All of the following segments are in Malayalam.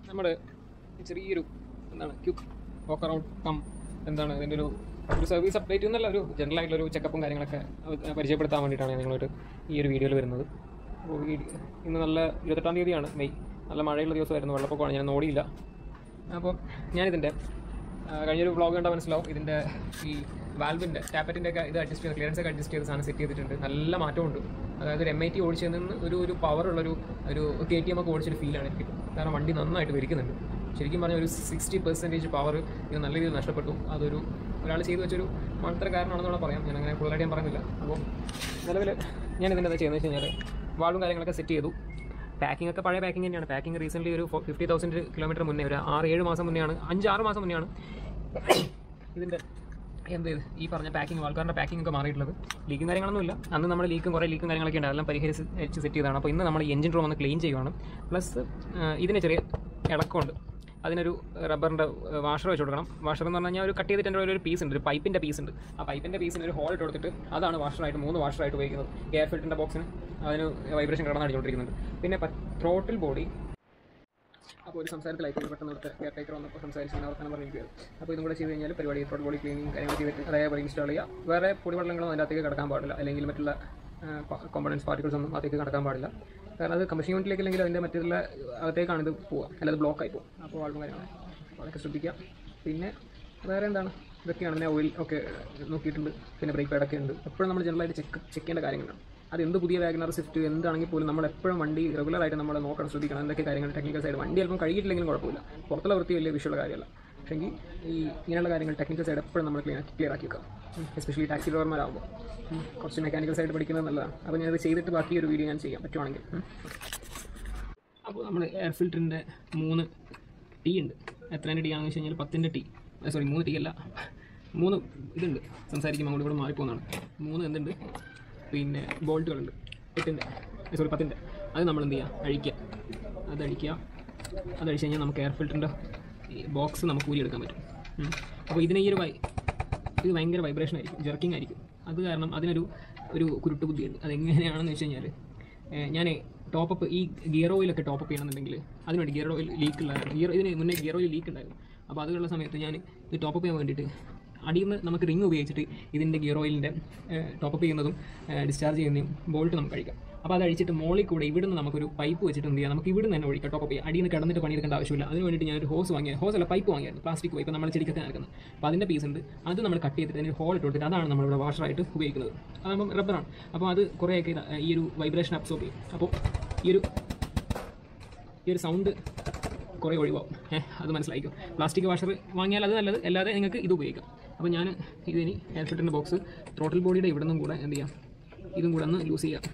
നമ്മുടെ ചെറിയൊരു എന്താണ് ക്യുക്ക് വോക്ക് അറൗണ്ട് കം എന്താണ് ഇതിൻ്റെ ഒരു ഒരു സർവീസ് അപ്ഡേറ്റ് എന്നല്ല ഒരു ജനറൽ ആയിട്ടുള്ള ഒരു ചെക്കപ്പും കാര്യങ്ങളൊക്കെ അത് പരിചയപ്പെടുത്താൻ വേണ്ടിയിട്ടാണ് ഞാൻ നിങ്ങളൊരു ഈ ഒരു വീഡിയോയിൽ വരുന്നത് അപ്പോൾ ഈ ഇന്ന് നല്ല ഇരുപത്തെട്ടാം തീയതിയാണ് മെയ് നല്ല മഴയുള്ള ദിവസമായിരുന്നു വെള്ളപ്പൊക്കമാണ് ഞാൻ ഓടിയില്ല അപ്പോൾ ഞാനിതിൻ്റെ ആ, കഴിഞ്ഞൊരു വ്ളോഗ് കണ്ടാൽ മനസ്സിലാവും ഇതിൻ്റെ ഈ വാൽവിൻ്റെ ടാപ്പറ്റിൻ്റെ ഒക്കെ ഇത് അഡ്ജസ്റ്റ് ചെയ്ത് ക്ലിയറൻസ് ഒക്കെ അഡ്ജസ്റ്റ് ചെയ്ത് സാധനം സെറ്റ് ചെയ്തിട്ടുണ്ട് നല്ല മാറ്റമുണ്ട് അതായത് ഒരു എം ഐ ടി ഓടിച്ചതിൽ നിന്ന് ഒരു ഒരു പവറുള്ളൊരു ഒരു കെ ടി എം ഒക്കെ ഓടിച്ചൊരു ഫീലാണ് എനിക്ക് കാരണം വണ്ടി നന്നായിട്ട് വലിക്കുന്നുണ്ട് ശരിക്കും പറഞ്ഞാൽ ഒരു സിക്സ്റ്റി പെർസെൻറ്റേജ് പവർ ഇത് നല്ല രീതിയിൽ നഷ്ടപ്പെട്ടു അതൊരു ഒരാൾ ചെയ്തു വെച്ചൊരു മണ്ടത്തര കാരണമാണെന്ന് പറയാം ഞാൻ അങ്ങനെ കൂടുതലായിട്ട് ഞാൻ പറയുന്നില്ല അപ്പോൾ നിലവിൽ ഞാൻ ഇതിൻ്റെ എന്താ ചെയ്യുന്നത് വെച്ച് കഴിഞ്ഞാൽ വാൾവും കാര്യങ്ങളൊക്കെ സെറ്റ് ചെയ്തു പാക്കിംഗ് ഒക്കെ പഴയ പാക്കിംഗ് തന്നെയാണ് പാക്കിംഗ് റീസെൻ്റ്ലി ഒരു ഫിഫ്റ്റി തൗസൻഡ് കിലോമീറ്റർ മുന്നേ ഒരു ആറ് ഏഴ് മാസം മുന്നെയാണ് അഞ്ച് ആറ് മാസം മുന്നെയാണ് ഇതിൻ്റെ എന്ത് ചെയ്ത് ഈ പറഞ്ഞ പാക്കിംഗ് ആൾക്കാരുടെ പാക്കിംഗ് ഒക്കെ മാറിയിട്ടുള്ളത് ലീക്കും കാര്യങ്ങളൊന്നുമില്ല അന്ന് നമ്മൾ ലീക്കും കുറേ ലീക്കും കാര്യങ്ങളൊക്കെ ഉണ്ട് അതെല്ലാം പരിഹരിച്ച് വെച്ച് സെറ്റ് ചെയ്തതാണ് അപ്പോൾ ഇന്ന് നമ്മൾ എഞ്ചിൻ റൂം ഒന്ന് ക്ലീൻ ചെയ്യുവാണ് പ്ലസ് ഇതിന് ചെറിയ ഇളക്കമുണ്ട് അതിനൊരു റബ്ബറിൻ്റെ വാഷർ വെച്ച് കൊടുക്കണം വാഷർ എന്ന് പറഞ്ഞു കഴിഞ്ഞാൽ ഒരു കട്ട് ചെയ്തിട്ട് ഒരു പീസ് ഉണ്ട് ഒരു പൈപ്പിൻ്റെ പീസ് ഉണ്ട് ആ പൈപ്പിൻ്റെ പീസിന് ഒരു ഹോൾ ഇട്ട് കൊടുത്തിട്ട് അതാണ് വാഷറായിട്ട് മൂന്ന് വാഷറായിട്ട് ഉപയോഗിക്കുന്നത് എയർ ഫിൽറ്ററിൻ്റെ ബോക്സിന് അതിന് വൈബ്രേഷൻ കിടന്ന് അടിച്ചുകൊണ്ടിരിക്കുന്നുണ്ട് പിന്നെ ത്രോട്ടിൽ ബോഡി അപ്പോൾ ഒരു സംസാരത്തിലായി പെട്ടെന്ന് ഇവിടുത്തെ കെയർ ടേക്കർ വന്നപ്പോൾ സംസാരിച്ച് വർത്തമാനം പറഞ്ഞിരിക്കുകയാണ് അപ്പോൾ ഇതും കൂടെ ചെയ്ത് കഴിഞ്ഞാൽ പരിപാടി ത്രോട്ട് ബോഡി ക്ലീനിങ് കാര്യങ്ങൾ ചെയ്തിട്ട് അതേപോലെ ഇൻസ്റ്റാൾ ചെയ്യുക വേറെ പൊടിവെള്ളങ്ങളൊന്നും അതിൻ്റെ അകത്തേക്ക് കിടക്കാൻ പാടില്ല അല്ലെങ്കിൽ മറ്റുള്ള കോമ്പണൻസ് പാർട്ടിക്കിൾസ് ഒന്നും അകത്തേക്ക് കിടക്കാൻ പാടില്ല കാരണം അത് കമ്പഷൻ യൂണിറ്റിലേക്ക് അല്ലെങ്കിൽ അതിൻ്റെ മറ്റുള്ള അകത്തേക്കാണ് ഇത് പോവുക അല്ലാതെ ബ്ലോക്ക് ആയി പോകും അപ്പോൾ ആൾക്കും കാര്യങ്ങൾ അപ്പോൾ അതൊക്കെ ശ്രദ്ധിക്കുക പിന്നെ വേറെ എന്താണ് ഇതൊക്കെയാണ് പിന്നെ ഓയിൽ ഒക്കെ നോക്കിയിട്ടുണ്ട് പിന്നെ ബ്രേക്ക് പാഡൊക്കെ ഉണ്ട് എപ്പോഴും നമ്മൾ ജനറലായിട്ട് ചെക്ക് ചെക്ക് ചെയ്യേണ്ട കാര്യങ്ങളാണ് അത് എന്ത് പുതിയ വാഗനർ സ്വിഫ്റ്റ് എന്താണെങ്കിൽ പോലും നമ്മൾ എപ്പോഴും വണ്ടി റെഗുലറായിട്ട് നമ്മൾ നോക്കണം ശ്രദ്ധിക്കണം എന്തൊക്കെ കാര്യങ്ങൾ ടെക്നിക്കൽ സൈഡ് വണ്ടി അല്പം കഴുകിയിട്ടില്ലെങ്കിലും കുഴപ്പമില്ല പുറത്തുള്ള വൃത്തി വലിയ വിഷയമുള്ള കാര്യമല്ല പക്ഷേങ്കിൽ ഈ ഇങ്ങനെയുള്ള കാര്യങ്ങൾ ടെക്നിക്കൽ സൈഡ് എപ്പോഴും നമ്മൾ ക്ലിയർ ക്ലിയർ ആക്കി വെക്കാം എസ്പെഷ്യലി ടാക്സി ഡ്രൈവർമാരാകുമ്പോൾ ഉം, കുറച്ച് മെക്കാനിക്കൽ സൈഡ് പഠിക്കുന്നത് നല്ലതാണ് അപ്പോൾ ഞാനത് ചെയ്തിട്ട് ബാക്കി ഒരു വീഡിയോ ഞാൻ ചെയ്യാം പറ്റുവാണെങ്കിൽ ഉം. അപ്പോൾ നമ്മൾ എയർ ഫിൽറ്ററിൻ്റെ മൂന്ന് ടീ ഉണ്ട് എത്രേൻ്റെ ടീ ആണെന്ന് വെച്ച് കഴിഞ്ഞാൽ പത്തിൻ്റെ ടീ സോറി മൂന്ന് ടീ അല്ല മൂന്ന് ഇതുണ്ട് സംസാരിക്കുമ്പോൾ അങ്ങോട്ട് ഇവിടെ മാറിപ്പോകുന്നതാണ് മൂന്ന് എന്തുണ്ട് പിന്നെ ബോൾട്ടുകളുണ്ട് എട്ടിൻ്റെ സോറി പത്തിൻ്റെ അത് നമ്മൾ എന്ത് ചെയ്യുക അഴിക്കുക അത് അഴിക്കുക അത് അഴിച്ച് കഴിഞ്ഞാൽ നമുക്ക് എയർ ഫിൽറ്ററിൻ്റെ ബോക്സ് നമുക്ക് ഊരിയെടുക്കാൻ പറ്റും ഉം. അപ്പോൾ ഇതിന് ഈ ഒരു വൈ ഇത് ഭയങ്കര വൈബ്രേഷൻ ആയിരിക്കും ജെർക്കിംഗ് ആയിരിക്കും അത് കാരണം അതിനൊരു ഒരു കുരുട്ട് ബുദ്ധിയുണ്ട് അതെങ്ങനെയാണെന്ന് വെച്ച് കഴിഞ്ഞാൽ ഞാൻ ടോപ്പപ്പ് ഈ ഗിയർ ഓയിലൊക്കെ ടോപ്പപ്പ് ചെയ്യണമെന്നുണ്ടെങ്കിൽ അതിനുവേണ്ടി ഗിയർ ഓയിൽ ലീക്ക് ഉള്ളതായിരുന്നു ഗിയർ ഇതിന് മുന്നേ ഗിയർ ഓയിൽ ലീക്ക് ഉണ്ടായിരുന്നു അപ്പോൾ അതുള്ള സമയത്ത് ഞാൻ ഇത് ടോപ്പപ്പ് ചെയ്യാൻ വേണ്ടിയിട്ട് അടിയിൽ നിന്ന് നമുക്ക് റിങ് ഉപയോഗിച്ചിട്ട് ഇതിൻ്റെ ഗിയർ ഓയിലിൻ്റെ ടോപ്പപ്പ് ചെയ്യുന്നതും ഡിസ്ചാർജ് ചെയ്യുന്നതും ബോൾട്ട് നമുക്ക് കഴിക്കാം അപ്പോൾ അത് അഴിച്ചിട്ട് മോളിൽ കൂടെ ഇവിടുന്ന് നമുക്കൊരു പൈപ്പ് വെച്ചിട്ട് എന്ത് ചെയ്യാം നമുക്ക് ഇവിടുന്ന് തന്നെ ഒഴിക്കാം ടോപ്പപ്പ് ചെയ്യാം അടിയിൽ നിന്ന് കിടന്നിട്ട് പണിയെടുക്കേണ്ട ആവശ്യമില്ല അതിന് വേണ്ടിയിട്ട് ഞാനൊരു ഹോസ് വാങ്ങിയ ഹോസ് അല്ല പൈപ്പ് വാങ്ങിയായിരുന്നു പ്ലാസ്റ്റിക് പൈപ്പ് നമ്മൾ ചെടിക്കൊക്കെ നടക്കുന്നത് അപ്പോൾ അതിൻ്റെ പീസ് ഉണ്ട് അത് നമ്മൾ കട്ട് ചെയ്തിട്ട് അതിന് ഹോൾ ഇട്ട് കൊടുത്തിട്ട് അതാണ് നമ്മളിവിടെ വാഷറായിട്ട് ഉപയോഗിക്കുന്നത് അതാകുമ്പോൾ റബ്ബറാണ് അപ്പോൾ അത് കുറേയൊക്കെ ഇത് ഈ ഒരു വൈബ്രേഷൻ അബ്സോർബ് ചെയ്യും അപ്പോൾ ഈ ഒരു ഈ ഒരു സൗണ്ട് കുറേ ഒഴിവാകും ഏഹ് അത് മനസ്സിലായിരിക്കും പ്ലാസ്റ്റിക് വാഷർ വാങ്ങിയാൽ അത് നല്ലത് അല്ലാതെ നിങ്ങൾക്ക് ഇത് ഉപയോഗിക്കാം അപ്പോൾ ഞാൻ ഇതിനി എയർ ഫിൽറ്ററിൻ്റെ ബോക്സ് ത്രോട്ടിൽ ബോഡിയുടെ ഇവിടെ നിന്നും കൂടെ എന്ത് ചെയ്യാം ഇതും കൂടെ ഒന്ന് യൂസ് ചെയ്യാം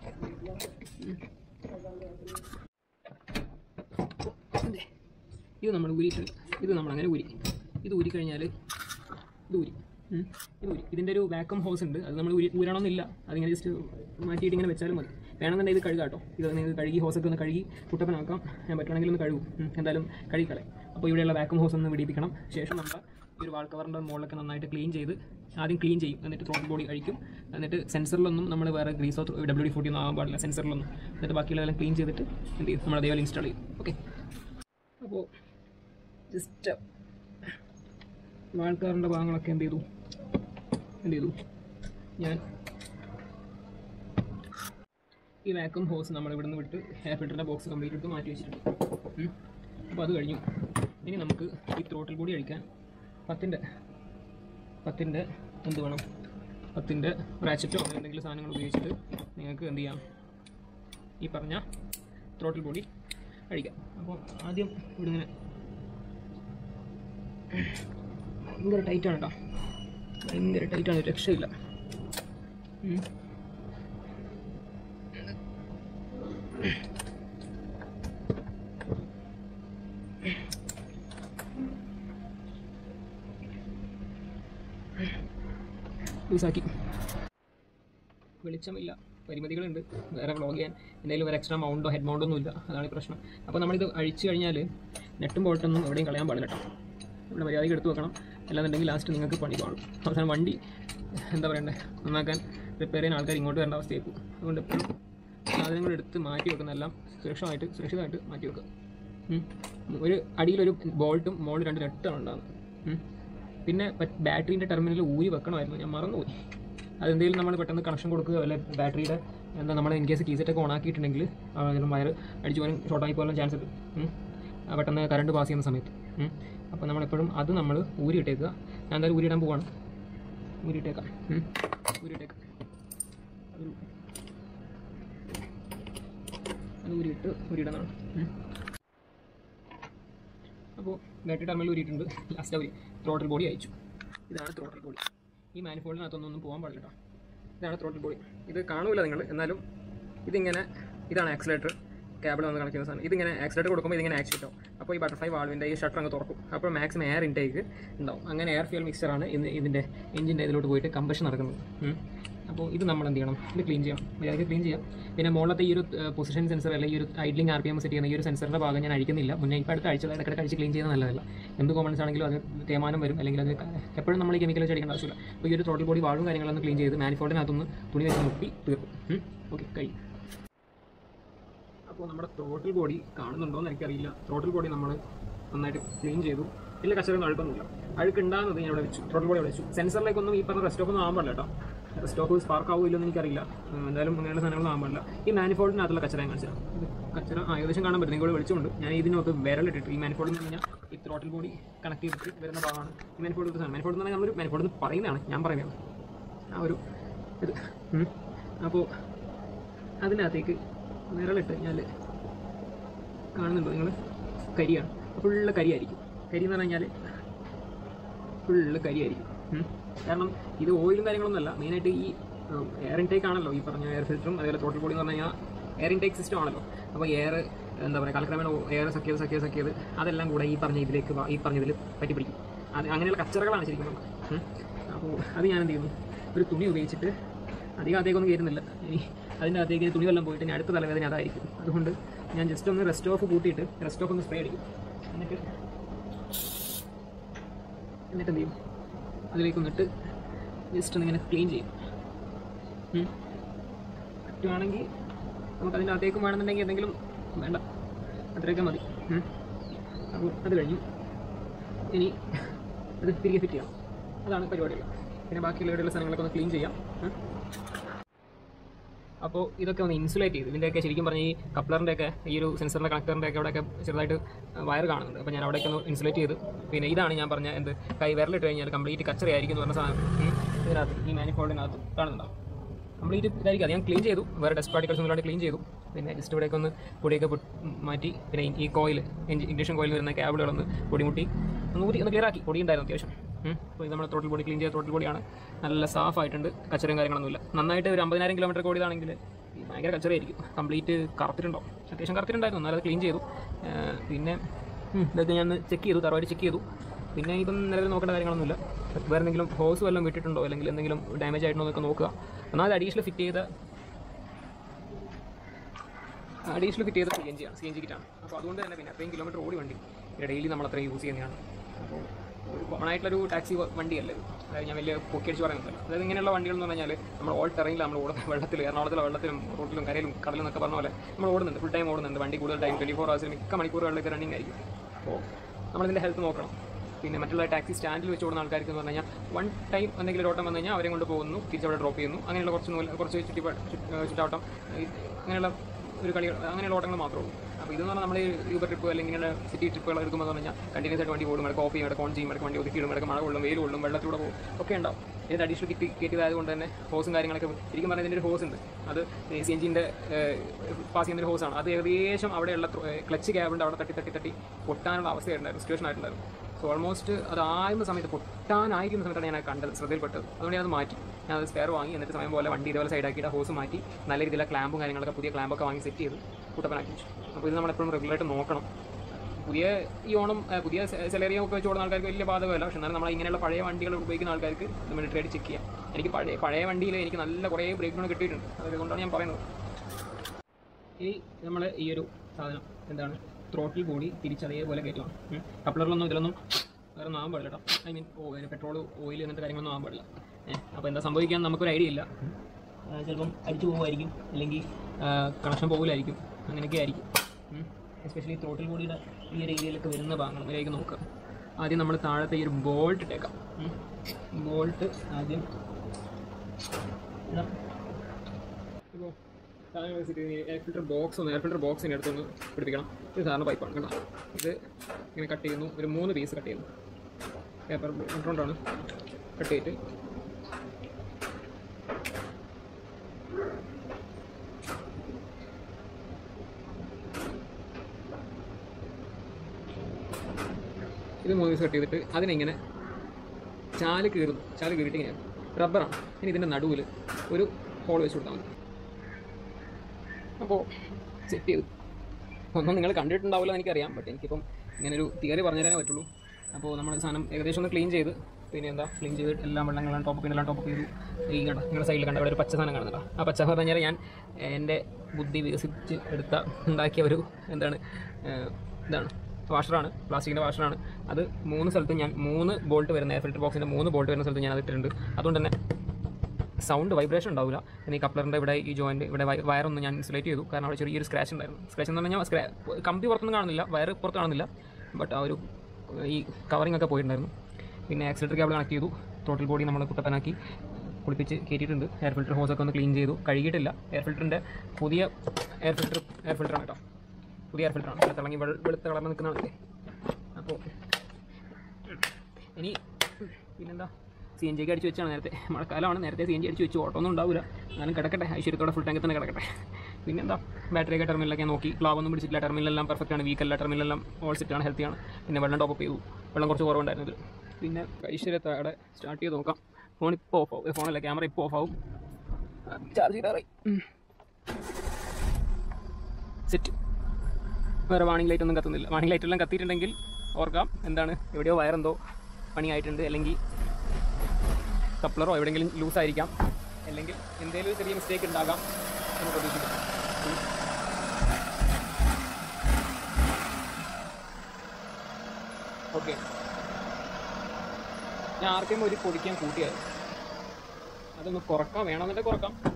അതെ. ഇത് നമ്മൾ ഊരിയിട്ട് ഇത് നമ്മൾ അങ്ങനെ ഊരി ഇത് ഊരി കഴിഞ്ഞാൽ ഇത് ഊരി ഉം. ഇത് ഊരി ഇതിൻ്റെ ഒരു വാക്വം ഹോസ് ഉണ്ട് അത് നമ്മൾ ഊരി ഊരണമെന്നില്ല അതിങ്ങനെ ജസ്റ്റ് മാറ്റിയിട്ട് ഇങ്ങനെ വെച്ചാലും മതി വേണമെന്നുണ്ടെങ്കിൽ ഇത് കഴുകാട്ടോ ഇത് ഇത് കഴുകി ഹോസൊക്കെ ഒന്ന് കഴുകി കുട്ടപ്പനാക്കാം ഞാൻ പറ്റുവാണെങ്കിൽ ഒന്ന് കഴുകും ഉം. എന്തായാലും കഴുകിക്കളയും അപ്പോൾ ഇവിടെയുള്ള വാക്വം ഹോസ് ഒന്ന് പിടിപ്പിക്കണം ശേഷം നമ്മൾ ഈ ഒരു വാൾ കവറിൻ്റെ മുകളിലൊക്കെ നന്നായിട്ട് ക്ലീൻ ചെയ്ത് ആദ്യം ക്ലീൻ ചെയ്യും എന്നിട്ട് ത്രോട്ട് ബോഡി അഴിക്കും എന്നിട്ട് സെൻസറിലൊന്നും നമ്മൾ വേറെ ഗ്രീസോ ഡബ്ല്യു ഡി ഫോർട്ടി ഒന്നും ആകാൻ പാടില്ല സെൻസറിലൊന്നും എന്നിട്ട് ബാക്കിയുള്ളതെല്ലാം ക്ലീൻ ചെയ്തിട്ട് എന്ത് ചെയ്യും നമ്മൾ അതേപോലെ ഇൻസ്റ്റാൾ ചെയ്യും ഓക്കെ അപ്പോൾ ജസ്റ്റ് വാൾക്കാറിൻ്റെ ഭാഗങ്ങളൊക്കെ എന്ത് ചെയ്തു എന്ത് ചെയ്തു ഞാൻ ഈ വാക്വം ഹോസ് നമ്മൾ ഇവിടുന്ന് വിട്ട് എയർ ഫിൽറ്ററിൻ്റെ ബോക്സ് കംപ്ലീറ്റ് എടുത്ത് മാറ്റി വെച്ചിട്ടുണ്ട് ഉം. അപ്പോൾ അത് കഴിഞ്ഞു ഇനി നമുക്ക് ഈ ത്രോട്ടിൽ കൂടി അഴിക്കാൻ പത്തിൻ്റെ പത്തിൻ്റെ എന്ത് വേണം പത്തിൻ്റെ റാച്ചറ്റോ അങ്ങനെ എന്തെങ്കിലും സാധനങ്ങൾ ഉപയോഗിച്ചിട്ട് നിങ്ങൾക്ക് എന്ത് ചെയ്യാം ഈ പറഞ്ഞ ത്രോട്ടിൽ ബോഡി അഴിക്കാം അപ്പോൾ ആദ്യം ഇവിടെ ഇങ്ങനെ ഭയങ്കര ടൈറ്റാണ് കേട്ടോ ഭയങ്കര ടൈറ്റാണ് രക്ഷയില്ല ഉം. ലൂസാക്കി വെളിച്ചമില്ല പരിമിതികളുണ്ട് വേറെ വ്ളോഗ് ചെയ്യാൻ എന്തെങ്കിലും ഒരു എക്സ്ട്രാ മൗണ്ടോ ഹെഡ് മൗണ്ടോ ഒന്നും ഇല്ല അതാണ് ഈ പ്രശ്നം അപ്പോൾ നമ്മളിത് അഴിച്ചു കഴിഞ്ഞാൽ നെട്ടും ബോൾട്ടൊന്നും എവിടെയും കളയാൻ പാടില്ല കേട്ടോ ഇവിടെ മര്യാദയ്ക്ക് എടുത്ത് വെക്കണം അല്ലാന്നുണ്ടെങ്കിൽ ലാസ്റ്റ് നിങ്ങൾക്ക് പണി കാണും അവസാനം വണ്ടി എന്താ പറയണ്ടേ നന്നാക്കാൻ റിപ്പയർ ചെയ്യാൻ ആൾക്കാർ ഇങ്ങോട്ട് വരേണ്ട അവസ്ഥയായിരിക്കും അതുകൊണ്ട് എപ്പോഴും സാധനങ്ങൾ എടുത്ത് മാറ്റി വെക്കുന്ന എല്ലാം സുരക്ഷമായിട്ട് സുരക്ഷിതമായിട്ട് മാറ്റി വെക്കുക ഉം. ഒരു അടിയിലൊരു ബോൾട്ടും മുകളിൽ രണ്ട് നെട്ടാണ് ഉണ്ടാകുന്നത് ഉം. പിന്നെ ബാറ്ററീൻ്റെ ടെർമിനൽ ഊരി വെക്കണമായിരുന്നു ഞാൻ മറന്നുപോയി അതെന്തെങ്കിലും നമ്മൾ പെട്ടെന്ന് കണക്ഷൻ കൊടുക്കുക അല്ലെ ബാറ്ററിയുടെ എന്താ നമ്മൾ ഇൻ കേസ് കീസെറ്റൊക്കെ ഓൺ ആക്കിയിട്ടുണ്ടെങ്കിൽ ചിലപ്പോൾ വയർ അടിച്ചു പോകാൻ ഷോർട്ടായി പോകാൻ ചാൻസ് ഉണ്ട് ഉം. ആ, പെട്ടെന്ന് കറണ്ട് പാസ് ചെയ്യുന്ന സമയത്ത് ഉം. അപ്പോൾ നമ്മളെപ്പോഴും അത് നമ്മൾ ഊരിയിട്ടേക്കുക ഞാൻ എന്തായാലും ഊരിയിടാൻ പോവാണ് ഊരിയിട്ടേക്കാം ഉം. ഊരിയിട്ടേക്കാം അത് അത് ഊരിയിട്ട് ഊരിയിടുന്നതാണ് ഉം. അപ്പോൾ ബാറ്ററി ടെർമിനൽ ഊരിയിട്ടുണ്ട് ലാസ്റ്റ് അവർ ത്രോട്ടിൽ ബോഡി അയച്ചു ഇതാണ് ത്രോട്ടിൽ ബോഡി ഈ മാനിഫോൾഡിനകത്തൊന്നും ഒന്നും പോകാൻ പാടില്ല കേട്ടോ ഇതാണ് ത്രോട്ടിൽ ബോഡി ഇത് കാണൂല നിങ്ങൾ എന്നാലും ഇതിങ്ങനെ ഇതാണ് ആക്സിലേറ്റർ കേബിൾ വന്ന് കണക്ട് ചെയ്യുന്ന സാധനം ഇതിങ്ങനെ ആക്സിലേറ്റർ കൊടുക്കുമ്പോൾ ഇതിങ്ങനെ ആക്സിലേറ്റ് ആവും അപ്പോൾ ഈ ബട്ടർഫ്ലൈ വാൾവിൻ്റെ ഈ ഷട്ടർ അങ്ങ് തുറക്കും അപ്പോൾ മാക്സിമം എയർ ഇൻടേക്ക് ഉണ്ടാവും അങ്ങനെ എയർ ഫ്യൂൽ മിക്സറാണ് ഇന്ന് ഇതിൻ്റെ എഞ്ചിൻ്റെ ഇതിലോട്ട് പോയിട്ട് കമ്പഷൻ നടക്കുന്നത് ഉം. അപ്പോൾ ഇത് നമ്മൾ എന്ത് ചെയ്യണം ഇത് ക്ലീൻ ചെയ്യണം മര്യാദയ്ക്ക് ക്ലീൻ ചെയ്യാം പിന്നെ മുകളിലത്തെ ഈ ഒരു പൊസിഷൻ സെൻസർ അല്ലെങ്കിൽ ഈ ഒരു idling R P M set ചെയ്യുന്ന ഈ ഒരു സെൻസറിൻ്റെ ഭാഗം ഞാൻ അഴിക്കുന്നില്ല മുന്നേ ഇപ്പോൾ അടുത്ത ആഴ്ച ഇടയ്ക്കിടെ കഴിച്ച് ക്ലീൻ ചെയ്യുന്നത് നല്ലതല്ല എന്ത് കോമൺസ് ആണെങ്കിലും അത് തേമാനം വരും അല്ലെങ്കിൽ അത് എപ്പോഴും നമ്മൾ ഈ കെമിക്കൽ വെച്ച് അടിക്കേണ്ട ആവശ്യമില്ല അപ്പോൾ ഈ ഒരു ടോട്ടൽ ബോഡി വാൾവും കാര്യങ്ങളൊന്ന് ക്ലീൻ ചെയ്ത് മാനിഫോൾഡിനകത്തൊന്ന് തുണി വെച്ച് മുട്ടി തീർക്കും ഓക്കെ കഴിയും അപ്പോൾ നമ്മുടെ ത്രോട്ടിൽ ബോഡി കാണുന്നുണ്ടോ എന്ന് എനിക്കറിയില്ല ത്രോട്ടിൽ ബോഡി നമ്മൾ നന്നായിട്ട് ക്ലീൻ ചെയ്തു വലിയ കച്ചറൊന്നും അഴുക്കൊന്നുമില്ല അഴുക്ക് ഉണ്ടാകുന്നത് ഞാൻ ഇവിടെ വെച്ചു ത്രോട്ടിൽ ബോഡി അവിടെ വെച്ചു സെൻസറിലേക്കൊന്നും ഈ പറഞ്ഞ റെസ്റ്റോക്ക് ഒന്നും ആകാൻ പാടില്ല കേട്ടോ റെസ്റ്റോക്ക് സ്പാർക്ക് ആവുമല്ലോ എന്ന് എനിക്കറിയില്ല ഉം, എന്തായാലും അങ്ങനെയുള്ള സാധനങ്ങളൊന്നും ആകാൻ പാടില്ല ഈ മാനിഫോൾഡിനകത്തുള്ള കച്ചറ ഞാൻ കാണിച്ചു തരാം. ഇത് കച്ചറ ആ, ഏകദേശം കാണാൻ പറ്റും നിങ്ങൾ വിളിച്ചുകൊണ്ട് ഞാൻ ഇതിനകത്ത് വിരലിട്ടിട്ട് ഈ മാനിഫോൾഡ് എന്ന് കഴിഞ്ഞാൽ ഈ ത്രോട്ടിൽ ബോഡി കണക്ട് ചെയ്തിട്ട് വരുന്ന ഭാഗമാണ് ഈ മാനിഫോൾഡ് സാധനം മാനിഫോൾഡ് എന്ന് പറഞ്ഞാൽ നമ്മളൊരു മാനിഫോൾഡ് എന്ന് പറയുന്നതാണ് ഞാൻ പറയുന്നതാണ് ആ ഒരു ഇത് ഉം. അപ്പോൾ അതിനകത്തേക്ക് വിരലിട്ട് ഞാൻ കാണുന്നുണ്ടോ നിങ്ങൾ കരിയാണ് ഫുള്ള് കരിയായിരിക്കും കരി എന്ന് പറഞ്ഞു കഴിഞ്ഞാൽ ഫുള്ള് കരിയായിരിക്കും ഉം. കാരണം ഇത് ഓയിലും കാര്യങ്ങളൊന്നും അല്ല മെയിനായിട്ട് ഈ എയർ ഇൻടേക്ക് ആണല്ലോ ഈ പറഞ്ഞ എയർ ഫിൽറ്ററും അതേപോലെ ടോട്ടൽ ബോഡി എന്ന് പറഞ്ഞു കഴിഞ്ഞാൽ എയർ ഇൻടേക്ക് സിസ്റ്റം ആണല്ലോ അപ്പോൾ എയർ എന്താ പറയുക കാലക്രമേണ എയർ സക്കിയത് സക്കിയത് സക്കിയത് അതെല്ലാം കൂടെ ഈ പറഞ്ഞ ഇതിലേക്ക് വാ- ഈ പറഞ്ഞതിൽ പറ്റിപ്പിടിക്കും അത് അങ്ങനെയുള്ള കച്ചറകളാണ് ശരിക്കും പറഞ്ഞാൽ ഉം. അപ്പോൾ അത് ഞാൻ എന്ത് ചെയ്യുന്നു ഒരു തുണി ഉപയോഗിച്ചിട്ട് അധികം അകത്തേക്കൊന്നും കയറുന്നില്ല ഇനി അതിൻ്റെ അകത്തേക്ക് തുണി വെള്ളം പോയിട്ട് ഇനി അടുത്ത തലവേദന അതായിരിക്കും അതുകൊണ്ട് ഞാൻ ജസ്റ്റ് ഒന്ന് റെസ്റ്റ് ഓഫ് കൂട്ടിയിട്ട് റെസ്റ്റ് ഓഫ് ഒന്ന് സ്പ്രേ അടിക്കും എന്നിട്ട് എന്നിട്ട് എന്ത് ചെയ്യും അതിലേക്ക് വന്നിട്ട് ജസ്റ്റ് ഒന്ന് ഇങ്ങനെ ക്ലീൻ ചെയ്യും ഉം. പറ്റുവാണെങ്കിൽ നമുക്ക് അതിൻ്റെ അകത്തേക്കും വേണമെന്നുണ്ടെങ്കിൽ എന്തെങ്കിലും വേണ്ട അത്രയൊക്കെ മതി ഉം. അപ്പോൾ അത് കഴിഞ്ഞു ഇനി അത് തിരികെ ഫിറ്റ് ചെയ്യാം അതാണ് പരിപാടികൾ പിന്നെ ബാക്കിയുള്ള ഇവിടെയുള്ള സാധനങ്ങളൊക്കെ ഒന്ന് ക്ലീൻ ചെയ്യാം ഉം. അപ്പോൾ ഇതൊക്കെ ഒന്ന് ഇൻസുലേറ്റ് ചെയ്ത് ഇതിൻ്റെയൊക്കെ ശരിക്കും പറഞ്ഞ ഈ കപ്ലറിൻ്റെ ഒക്കെ ഈ ഒരു സെൻസറിൻ്റെ കണക്ടറിൻ്റെ ഒക്കെ അവിടെയൊക്കെ ചെറുതായിട്ട് വയർ കാണുന്നുണ്ട് അപ്പോൾ ഞാൻ അവിടെയൊക്കെ ഒന്ന് ഇൻസുലേറ്റ് ചെയ്ത് പിന്നെ ഇതാണ് ഞാൻ പറഞ്ഞ എന്ത് കൈ വിരലിട്ട് കഴിഞ്ഞാൽ കംപ്ലീറ്റ് കച്ചറയായിരിക്കും എന്ന് പറഞ്ഞ സാധനം ഉം. ഇതിനകത്ത് ഈ മാനിഫോൾഡിനകത്ത് കാണുന്നുണ്ടാവും കംപ്ലീറ്റ് ഇതായിരിക്കും അത് ഞാൻ ക്ലീൻ ചെയ്തു വേറെ ഡസ്റ്റ് പാർട്ടിക്കൽസ് ഒന്നും ക്ലീൻ ചെയ്തു പിന്നെ ജസ്റ്റ് ഇവിടെയൊക്കെ ഒന്ന് പൊടിയൊക്കെ പൊട്ട് മാറ്റി പിന്നെ ഈ- ഈ കോയിൽ ഇൻഡക്ഷൻ കോയിൽ വരുന്ന കേബിളുകളൊന്ന് പൊടിമുട്ടി ഒന്ന് ഊരി ഒന്ന് ക്ലിയർ ആക്കി പൊടി ഉണ്ടായിരുന്നു അത്യാവശ്യം അപ്പോൾ ഇത് നമ്മുടെ ടോട്ടൽ ബോഡി ക്ലീൻ ചെയ്ത ടോട്ടൽ ബോഡിയാണ് നല്ല സാഫ് ആയിട്ടുണ്ട് കച്ചറയും കാര്യങ്ങളൊന്നുമില്ല നന്നായിട്ട് ഒരു അമ്പതിനായിരം കിലോമീറ്റർ ഓടിയതാണെങ്കിൽ ഈ ഭയങ്കര കച്ചറയായിരിക്കും കംപ്ലീറ്റ് കറുത്തിട്ടുണ്ടാവും അത്യാവശ്യം കറുത്തിട്ടുണ്ടായിരുന്നു എന്നാലും അത് ക്ലീൻ ചെയ്തു ആ, പിന്നെ ഉം, ഇതൊക്കെ ഞാൻ ചെക്ക് ചെയ്തു തറവാടി ചെക്ക് ചെയ്തു പിന്നെ ഇപ്പം നിലവിൽ നോക്കേണ്ട കാര്യങ്ങളൊന്നുമില്ല വേറെ എന്തെങ്കിലും ഹോസ് വല്ലതും വിട്ടിട്ടുണ്ടോ അല്ലെങ്കിൽ എന്തെങ്കിലും ഡാമേജ് ആയിട്ടുണ്ടോ എന്നൊക്കെ നോക്കുക എന്നാൽ അഡീഷണൽ ഫിറ്റ് ചെയ്ത അഡീഷണൽ ഫിറ്റ് ചെയ്ത സി എൻ ജി ആണ് സി എൻ ജി കിറ്റാണ് അപ്പോൾ അതുകൊണ്ട് തന്നെ പിന്നെ അത്രയും കിലോമീറ്റർ ഓടി വണ്ടി ഡെയിലി നമ്മൾ അത്രയും യൂസ് ചെയ്യുന്നതാണ് അപ്പോൾ ഒരു കോമൺ ആയിട്ടുള്ളൊരു ടാക്സി വണ്ടിയല്ല ഇത് അതായത് ഞാൻ വലിയ പൊക്കിയടിച്ച് പറയുന്നില്ല അതായത് ഇങ്ങനെയുള്ള വണ്ടികൾ എന്ന് പറഞ്ഞാൽ നമ്മൾ ഓൾ ടെറൈനിൽ നമ്മൾ ഓടുന്നത് വെള്ളത്തിൽ എറണാകുളത്തിലെ വെള്ളത്തിലും റോഡിലും കരയിലും കടലും എന്നൊക്കെ പറഞ്ഞ പോലെ നമ്മൾ ഓടുന്നുണ്ട് ഫുൾ ടൈം ഓടുന്നുണ്ട് വണ്ടി കൂടുതൽ ടൈം ട്വൻറ്റി ഫോർ ഹവേഴ്സിൽ മിക്ക മണിക്കൂറുകളിൽ ഇത് റണ്ണിങ് ആയിരിക്കും അപ്പോൾ നമ്മളിതിൻ്റെ ഹെൽത്ത് നോക്കണം പിന്നെ മറ്റുള്ള ടാക്സി സ്റ്റാൻഡിൽ വെച്ച് ഓടുന്ന ആൾക്കാർക്ക് എന്ന് പറഞ്ഞു കഴിഞ്ഞാൽ വൺ ടൈം എന്തെങ്കിലും ഒരു ഓട്ടം വന്നു കഴിഞ്ഞാൽ അവരെ കൊണ്ട് പോകുന്നു തിരിച്ചവിടെ ഡ്രോപ്പ് ചെയ്യുന്നു അങ്ങനെയുള്ള കുറച്ച് നൂല് കുറച്ച് ചുറ്റി ചുറ്റാട്ടം ഈ അങ്ങനെയുള്ള ഒരു കളി അങ്ങനെയുള്ള ഓട്ടങ്ങൾ മാത്രമേ ഉള്ളൂ അപ്പോൾ ഇതെന്ന് പറഞ്ഞാൽ നമ്മൾ യൂബർ ട്രിപ്പ് അല്ലെങ്കിൽ ഇങ്ങനെ സിറ്റി ട്രിപ്പുകൾ എടുക്കുമ്പോൾ എന്ന് പറഞ്ഞാൽ കണ്ടിന്യൂസ് ആയിട്ട് വണ്ടി ഓടും ഇടയ്ക്ക് ഓഫ് ചെയ്യും ഇടയ്ക്ക് ഓൺ ചെയ്യും ഇടയ്ക്ക് വണ്ടി ഒതുക്കിയിടും ഇടയ്ക്ക് മഴ കൊള്ളും വെയിൽ കൊള്ളും വെള്ളത്തിലൂടെ പോകും ഒക്കെ ഉണ്ടാവും ഇതിൻ്റെ അഡീഷണൽ കിറ്റ് കയറ്റിയതായതുകൊണ്ട് തന്നെ ഹോസും കാര്യങ്ങളൊക്കെ ശരിക്കും പറഞ്ഞാൽ ഇതിൻ്റെ ഒരു ഹോസ് ഉണ്ട് അത് സി എഞ്ചിൻ്റെ പാസ് ചെയ്യുന്ന ഒരു ഹോസാണ് അത് ഏകദേശം അവിടെയുള്ള ക്ലച്ച് ക്യാബിൻ്റെ അവിടെ തട്ടി തട്ടി തട്ടി പൊട്ടാനുള്ള അവസ്ഥയായിട്ടുണ്ടായിരുന്നു സിറ്റുവേഷൻ ആയിട്ടുണ്ടായിരുന്നു സോ ഓൾമോസ്റ്റ് അത് ആയുന്ന സമയത്ത് പൊട്ടാനായിരിക്കുന്ന സമയത്താണ് ഞാൻ അത് കണ്ടത് ശ്രദ്ധയിൽപ്പെട്ടത് അതുകൊണ്ട് ഞാനത് മാറ്റി ഞാൻ അത് സ്പെയർ വാങ്ങി എന്നിട്ട് സമയം പോലെ വണ്ടി ഇതേപോലെ സൈഡാക്കിയിട്ട് ഹോസ് മാറ്റി നല്ല രീതിയിലുള്ള ക്ലാമ്പും കാര്യങ്ങളൊക്കെ പുതിയ ക്ലാമ്പൊക്കെ വാങ്ങി സെറ്റ് ചെയ്ത് കൂട്ടപ്പനാക്കി വെച്ചു അപ്പോൾ ഇത് നമ്മളെപ്പോഴും റെഗുലറായിട്ട് നോക്കണം പുതിയ ഈ ഓണം ആ, പുതിയ സെലറിയോ ഒക്കെ വെച്ച് ഓടുന്ന ആൾക്കാർക്ക് വലിയ ബാധകമല്ല പക്ഷെ എന്നാലും നമ്മൾ ഇങ്ങനെയുള്ള പഴയ വണ്ടികൾ ഉപയോഗിക്കുന്ന ആൾക്കാർക്ക് ഇത് മിലിറ്ററി ചെക്ക് ചെയ്യാം എനിക്ക് പഴയ പഴയ വണ്ടിയിൽ എനിക്ക് നല്ല കുറേ ബ്രേക്ക് ഡൗൺ കിട്ടിയിട്ടുണ്ട് അതുകൊണ്ടാണ് ഞാൻ പറയുന്നത് ഇനി നമ്മൾ ഈ ഒരു സാധനം എന്താണ് ത്രോട്ടിൽ ബോഡി തിരിച്ച് അതേപോലെ കയറ്റണം കപ്ലറിലൊന്നും ഇതിലൊന്നും വേറെ ഒന്നും ആകാൻ പാടില്ല കേട്ടോ I mean oh petrol oil അങ്ങനത്തെ കാര്യങ്ങളൊന്നും ആകാൻ പാടില്ല ഏഹ് അപ്പോൾ എന്താ സംഭവിക്കാൻ നമുക്കൊരു ഐഡിയ ഇല്ല ആ, ചിലപ്പം അടിച്ചു പോകുമായിരിക്കും അല്ലെങ്കിൽ കണക്ഷൻ പോകില്ലായിരിക്കും അങ്ങനെയൊക്കെ ആയിരിക്കും ഉം. എസ്പെഷ്യലി ത്രോട്ടിൽ ബോഡിയുടെ ഈ ഒരു ഏരിയയിലൊക്കെ വരുന്ന ഭാഗങ്ങൾ ഇതിലേക്ക് നോക്കുക ആദ്യം നമ്മൾ താഴത്തെ ഈ ഒരു ബോൾട്ട് ഇട്ടേക്കാം ബോൾട്ട് ആദ്യം ഇടാം ഇപ്പോൾ സാധനങ്ങൾ വെച്ചിട്ട് എയർ ഫിൽറ്റർ ബോക്സ് ഒന്ന് എയർ ഫിൽറ്റർ ബോക്സിൻ്റെ അടുത്തൊന്ന് പിടിപ്പിക്കണം ഇത് സാധാരണ പൈപ്പാണ് കേട്ടോ ഇത് ഇങ്ങനെ കട്ട് ചെയ്യുന്നു ഒരു മൂന്ന് പീസ് കട്ട് ചെയ്യുന്നു പേപ്പർ കൊണ്ടാണ് കട്ട് ചെയ്തിട്ട് ഇത് മൂന്ന് പീസ് കട്ട് ചെയ്തിട്ട് അതിനെങ്ങനെ ചാല് കീറുന്നു ചാല് കീറിയിട്ട് ഇങ്ങനെ റബ്ബറാണ് ഇനി ഇതിൻ്റെ നടുവിൽ ഒരു ഹോൾ വെച്ച് കൊടുത്താൽ മതി അപ്പോൾ സെറ്റ് ചെയ്തു ഒന്നും നിങ്ങൾ കണ്ടിട്ടുണ്ടാവില്ല എനിക്കറിയാം ബട്ട് എനിക്കിപ്പം ഇങ്ങനെ ഒരു തിയറി പറഞ്ഞു തരാനേ പറ്റുള്ളൂ അപ്പോൾ നമ്മൾ സാധനം ഏകദേശം ഒന്ന് ക്ലീൻ ചെയ്ത് പിന്നെ എന്താ ക്ലീൻ ചെയ്ത് എല്ലാം വെള്ളങ്ങളെല്ലാം ടോപ്പ് പിന്നെ എല്ലാം ടോപ്പ് ചെയ്തു ഈ കണ്ട നിങ്ങളുടെ സൈഡിൽ കണ്ട അവിടെ ഒരു പച്ച സാധനം കാണുന്നുണ്ടോ ആ പച്ച എന്ന് പറഞ്ഞാൽ ഞാൻ എൻ്റെ ബുദ്ധി വികസിച്ച് എടുത്ത ഉണ്ടാക്കിയ ഒരു എന്താണ് ഏഹ്, ഇതാണ് വാഷറാണ് പ്ലാസ്റ്റിക്കിൻ്റെ വാഷറാണ് അത് മൂന്ന് സ്ഥലത്ത് ഞാൻ മൂന്ന് ബോൾട്ട് വരുന്ന എയർ ഫിൽറ്റർ ബോക്സിൻ്റെ മൂന്ന് ബോൾട്ട് വരുന്ന സ്ഥലത്ത് ഞാൻ അത് ഇട്ടിട്ടുണ്ട് അതുകൊണ്ട് തന്നെ സൗണ്ട് വൈബ്രേഷൻ ഉണ്ടാവില്ല പിന്നെ ഈ കപ്ലറിൻ്റെ ഇവിടെ ഈ ജോയിൻറ്റ് ഇവിടെ വയ- വയറൊന്ന് ഞാൻ ഇൻസുലേറ്റ് ചെയ്തു കാരണം അവിടെ ചെറിയൊരു സ്ക്രാച്ച് ഉണ്ടായിരുന്നു സ്ക്രാച്ച് എന്ന് പറഞ്ഞാൽ സ്ക്രാ കമ്പി പുറത്തൊന്നും കാണുന്നില്ല വയർ പുറത്ത് കാണുന്നില്ല ബട്ട് ആ ഒരു ഈ കവറിംഗ് ഒക്കെ പോയിട്ടുണ്ടായിരുന്നു പിന്നെ ആക്സിലേറ്റർ കേബിൾ കണക്ട് ചെയ്തു ടോട്ടൽ ബോഡി നമ്മൾ കുട്ടപ്പനാക്കി കുളിപ്പിച്ച് കയറ്റിയിട്ടുണ്ട് എയർ ഫിൽറ്റർ ഹോസൊക്കെ ഒന്ന് ക്ലീൻ ചെയ്തു കഴുകിയിട്ടില്ല എയർ ഫിൽറ്ററിൻ്റെ പുതിയ എയർ ഫിൽറ്റർ എയർ ഫിൽറ്ററാണ് കേട്ടോ പുതിയ എയർ ഫിൽറ്ററാണ് നല്ല തിളങ്ങി വെള്ള- വെളുത്ത കളറിൽ നിൽക്കുന്നതാണല്ലേ അപ്പോൾ ഇനി പിന്നെന്താ സി എൻ ജിക്ക് അടിച്ച് വെച്ചാണ് നേരത്തെ മഴക്കാലമാണ് നേരത്തെ സി എൻ ജി അടിച്ച് വെച്ചു ഓട്ടമൊന്നും ഉണ്ടാവില്ല എന്നാലും കിടക്കട്ടെ ഐശ്വര്യത്തോടെ ഫുൾ ടാങ്കിൽ തന്നെ കിടക്കട്ടെ പിന്നെന്താ ബാറ്ററിയൊക്കെ ടെർമിനലൊക്കെ നോക്കി ക്ലാവ് ഒന്നും പിടിച്ചിട്ടില്ല ടെർമിനലെല്ലാം പെർഫെക്റ്റ് ആണ് വീക്കല്ല ടെർമിനലെല്ലാം ഓൾ സെറ്റാണ് ഹെൽത്തിയാണ് പിന്നെ വെള്ളം ടോപ്പ് ചെയ്തു വെള്ളം കുറച്ച് കുറവുണ്ടായിരുന്നത് പിന്നെ ഐശ്വര്യത്തോടെ സ്റ്റാർട്ട് ചെയ്ത് നോക്കാം ഫോൺ ഇപ്പോൾ ഓഫ് ആവും ഫോണല്ല ക്യാമറ ഇപ്പോൾ ഓഫ് ആവും ചാർജ് ചെയ്താറായി സെറ്റ് വേറെ വാണിംഗ് ലൈറ്റ് ഒന്നും കത്തുന്നില്ല വാണിംഗ് ലൈറ്റ് എല്ലാം കത്തിയിട്ടുണ്ടെങ്കിൽ ഓർക്കാം എന്താണ് എവിടെയോ വയറെന്തോ പണിയായിട്ടുണ്ട് അല്ലെങ്കിൽ കപ്ലറോ എവിടെയെങ്കിലും ലൂസ് ആയിരിക്കാം അല്ലെങ്കിൽ എന്തെങ്കിലും ഒരു ചെറിയ മിസ്റ്റേക്ക് ഉണ്ടാകാം എന്ന് പ്രതീക്ഷിക്കാം ഓക്കെ ഞാൻ ആർക്കും ഒരു പൊടിക്കാൻ കൂട്ടിയത് അതൊന്ന് കുറക്കാം വേണമെന്നുണ്ടെങ്കിൽ കുറക്കാം